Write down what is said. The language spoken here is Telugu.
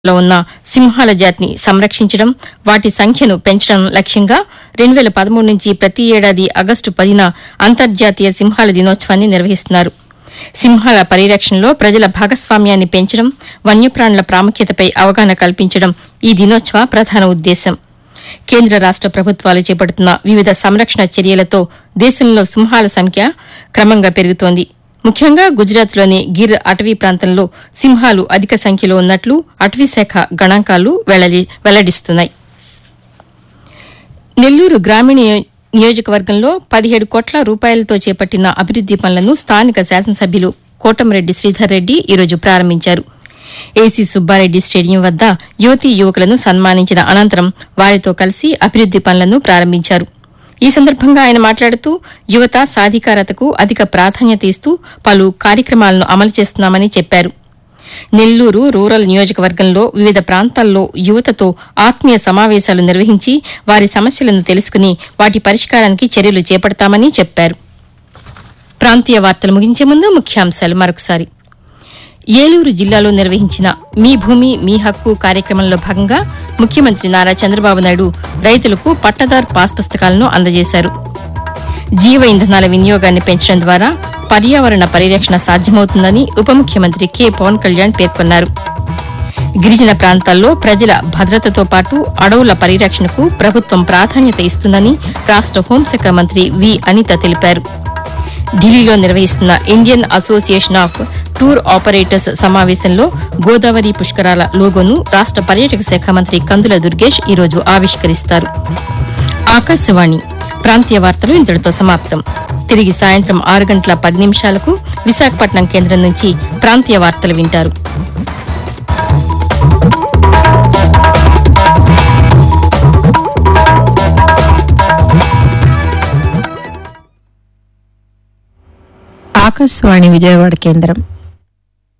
లో ఉన్న సింహాల జాతిని సంరక్షించడం వాటి సంఖ్యను పెంచడం లక్ష్యంగా రెండు వేల పదమూడు నుంచి ప్రతి ఏడాది ఆగస్టు పదిన అంతర్జాతీయ సింహాల దినోత్సవాన్ని నిర్వహిస్తున్నారు సింహాల పరిరక్షణలో ప్రజల భాగస్వామ్యాన్ని పెంచడం వన్యప్రాణుల ప్రాముఖ్యతపై అవగాహన కల్పించడం ఈ దినోత్సవ ప్రధాన ఉద్దేశం కేంద్ర రాష్ట ప్రభుత్వాలు చేపడుతున్న వివిధ సంరక్షణ చర్యలతో దేశంలో సింహాల సంఖ్య క్రమంగా పెరుగుతోంది ముఖ్యంగా గుజరాత్లోని గిర్ అటవీ ప్రాంతంలో సింహాలు అధిక సంఖ్యలో ఉన్నట్లు అటవీశాఖ గణాంకాలు వెల్లడి- వెల్లడిస్తున్నాయి నెల్లూరు గ్రామీణ నియో- నియోజకవర్గంలో పదిహేడు కోట్ల రూపాయలతో చేపట్టిన అభివృద్ది పనులను స్థానిక శాసనసభ్యులు కోటంరెడ్డి శ్రీధర్ రెడ్డి ఈరోజు ప్రారంభించారు ఏసీ సుబ్బారెడ్డి స్టేడియం వద్ద యువతీ యువకులను సన్మానించిన అనంతరం వారితో కలిసి అభివృద్ది పనులను ప్రారంభించారు ఈ సందర్భంగా ఆయన మాట్లాడుతూ యువత సాధికారతకు అధిక ప్రాధాన్యత ఇస్తూ పలు కార్యక్రమాలను అమలు చేస్తున్నామని చెప్పారు నెల్లూరు రూరల్ నియోజకవర్గంలో వివిధ ప్రాంతాల్లో యువతతో ఆత్మీయ సమావేశాలు నిర్వహించి వారి సమస్యలను తెలుసుకుని వాటి పరిష్కారానికి చర్యలు చేపడతామని చెప్పారు ప్రాంతీయ వార్తలు ముగించే ముందు ముఖ్యాంశాలు మరొకసారి ఏలూరు జిల్లాలో నిర్వహించిన మీ భూమి మీ హక్కు కార్యక్రమంలో భాగంగా ముఖ్యమంత్రి నారా చంద్రబాబు నాయుడు రైతులకు పట్టదార్ పాస్ పుస్తకాలను అందజేశారు జీవ ఇంధనాల వినియోగాన్ని పెంచడం ద్వారా పర్యావరణ పరిరక్షణ సాధ్యమవుతుందని ఉప ముఖ్యమంత్రి కె పవన్ కళ్యాణ్ పేర్కొన్నారు గిరిజన ప్రాంతాల్లో ప్రజల భద్రతతో పాటు అడవుల పరిరక్షణకు ప్రభుత్వం ప్రాధాన్యత ఇస్తుందని రాష్ట హోంశాఖ మంత్రి వి అనిత తెలిపారు ఢిల్లీలో నిర్వహిస్తున్న Indian association of tour operators సమావేశంలో గోదావరి పుష్కరాల లోగోను రాష్ట పర్యాటక శాఖ మంత్రి కందుల దుర్గేష్ ఈరోజు ఆవిష్కరిస్తారు ఆకాశవాణి ప్రాంతీయ వార్తలు ఇంతటితో సమాప్తం తిరిగి సాయంత్రం ఆరు గంటల పది నిమిషాలకు విశాఖపట్నం కేంద్రం నుంచి ప్రాంతీయ వార్తలు వింటారు ఆకాశవాణి విజయవాడ కేంద్రం